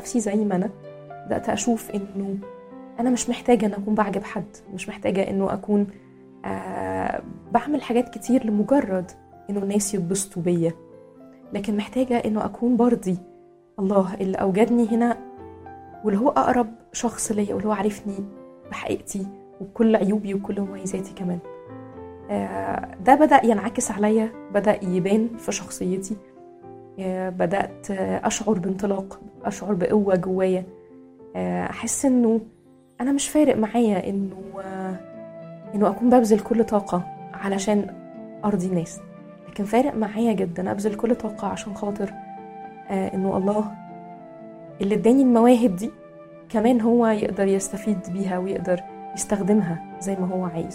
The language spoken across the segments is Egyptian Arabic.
نفسي زي ما انا بدات اشوف انه انا مش محتاجه ان اكون بعجب حد مش محتاجه انه اكون آه بعمل حاجات كتير لمجرد انه الناس يتبسطوا بيا لكن محتاجه انه اكون برضي الله اللي اوجدني هنا واللي هو اقرب شخص ليا واللي هو عارفني بحقيقتي وبكل عيوبي وكل مميزاتي كمان آه ده بدا ينعكس عليا بدا يبان في شخصيتي آه بدات اشعر بانطلاق اشعر بقوه جوايا آه احس انه انا مش فارق معايا انه انه اكون ببذل كل طاقه علشان ارضي الناس لكن فارق معايا جدا ابذل كل طاقه عشان خاطر آه انه الله اللي اداني المواهب دي كمان هو يقدر يستفيد بيها ويقدر يستخدمها زي ما هو عايز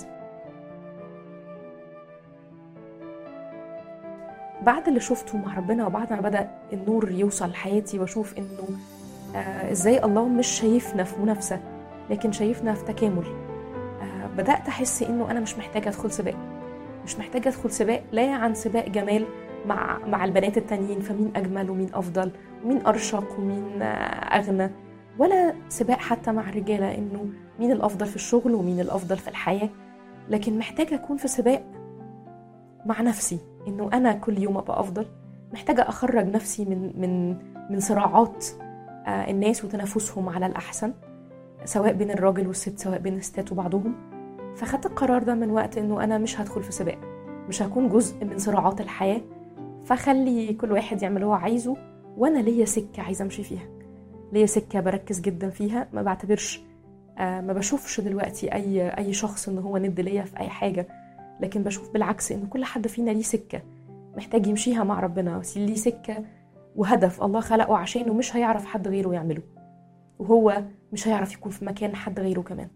بعد اللي شفته مع ربنا وبعد ما بدا النور يوصل لحياتي واشوف انه آه ازاي الله مش شايفنا في منافسه لكن شايفنا في تكامل آه بدات احس انه انا مش محتاجه ادخل سباق مش محتاجه ادخل سباق لا عن سباق جمال مع مع البنات التانيين فمين اجمل ومين افضل ومين ارشق ومين آه اغنى ولا سباق حتى مع الرجاله انه مين الافضل في الشغل ومين الافضل في الحياه لكن محتاجه اكون في سباق مع نفسي انه انا كل يوم ابقى افضل محتاجه اخرج نفسي من من من صراعات آه الناس وتنافسهم على الاحسن سواء بين الراجل والست سواء بين الستات وبعضهم فخدت القرار ده من وقت انه انا مش هدخل في سباق مش هكون جزء من صراعات الحياه فخلي كل واحد يعمل اللي هو عايزه وانا ليا سكه عايزه امشي فيها ليا سكه بركز جدا فيها ما بعتبرش آه ما بشوفش دلوقتي اي اي شخص ان هو ند ليا في اي حاجه لكن بشوف بالعكس ان كل حد فينا ليه سكه محتاج يمشيها مع ربنا ليه سكه وهدف الله خلقه عشانه مش هيعرف حد غيره يعمله وهو مش هيعرف يكون في مكان حد غيره كمان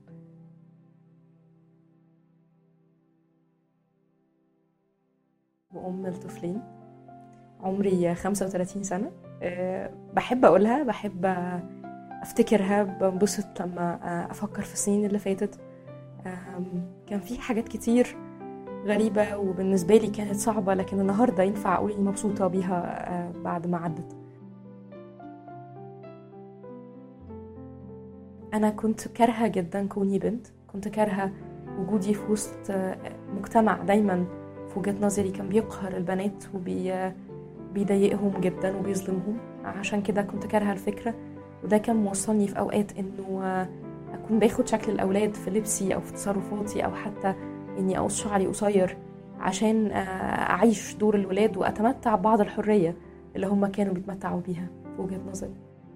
وأم لطفلين عمري 35 سنة أه بحب أقولها بحب أفتكرها بنبسط لما أفكر في السنين اللي فاتت كان في حاجات كتير غريبة وبالنسبة لي كانت صعبة لكن النهاردة ينفع أقول إني مبسوطة بيها بعد ما عدت أنا كنت كارهة جدا كوني بنت كنت كارهة وجودي في وسط مجتمع دايما في وجهة نظري كان بيقهر البنات وبيضايقهم جدا وبيظلمهم عشان كده كنت كارهة الفكرة وده كان موصلني في أوقات إنه أكون باخد شكل الأولاد في لبسي أو في تصرفاتي أو حتى إني أقص شعري قصير عشان أعيش دور الولاد وأتمتع ببعض الحرية اللي هم كانوا بيتمتعوا بيها في وجهة نظري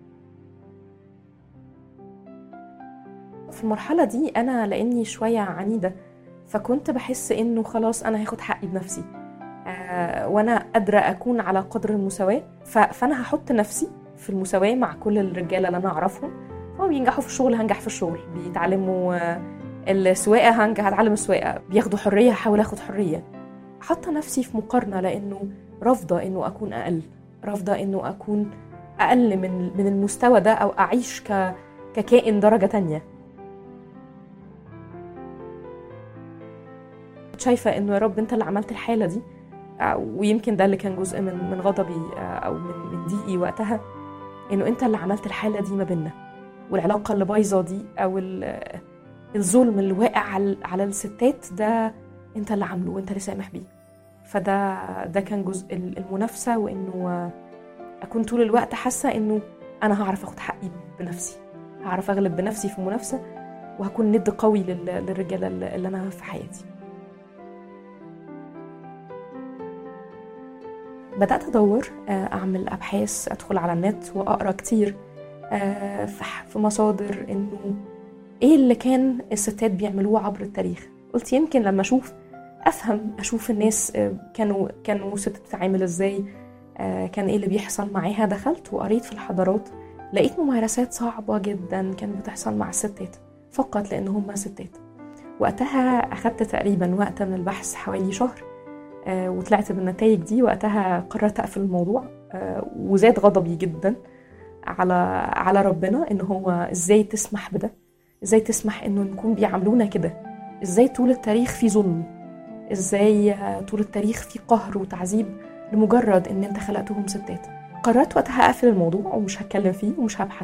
في المرحلة دي أنا لأني شوية عنيدة فكنت بحس إنه خلاص أنا هاخد حقي بنفسي آه وأنا قادرة أكون على قدر المساواة فأنا هحط نفسي في المساواة مع كل الرجالة اللي أنا أعرفهم هم بينجحوا في الشغل هنجح في الشغل بيتعلموا آه السواقة هنجح هتعلم السواقة بياخدوا حرية هحاول أخد حرية حاطة نفسي في مقارنة لأنه رافضة إنه أكون أقل رافضة إنه أكون أقل من من المستوى ده أو أعيش ك ككائن درجة تانية شايفة إنه يا رب أنت اللي عملت الحالة دي ويمكن ده اللي كان جزء من من غضبي أو من من ضيقي وقتها إنه أنت اللي عملت الحالة دي ما بينا والعلاقة اللي بايظة دي أو الظلم اللي واقع على على الستات ده انت اللي عامله وانت اللي سامح بيه فده ده كان جزء المنافسه وانه اكون طول الوقت حاسه انه انا هعرف اخد حقي بنفسي هعرف اغلب بنفسي في المنافسه وهكون ند قوي للرجاله اللي انا في حياتي بدات ادور اعمل ابحاث ادخل على النت واقرا كتير في مصادر انه ايه اللي كان الستات بيعملوه عبر التاريخ قلت يمكن لما اشوف افهم اشوف الناس كانوا كانوا ست بتتعامل ازاي كان ايه اللي بيحصل معاها دخلت وقريت في الحضارات لقيت ممارسات صعبة جدا كانت بتحصل مع الستات فقط لان هم ستات وقتها اخدت تقريبا وقت من البحث حوالي شهر وطلعت بالنتائج دي وقتها قررت اقفل الموضوع وزاد غضبي جدا على على ربنا ان هو ازاي تسمح بده ازاي تسمح انه نكون بيعاملونا كده ازاي طول التاريخ في ظلم ازاي طول التاريخ في قهر وتعذيب لمجرد ان انت خلقتهم ستات قررت وقتها اقفل الموضوع ومش هتكلم فيه ومش هبحث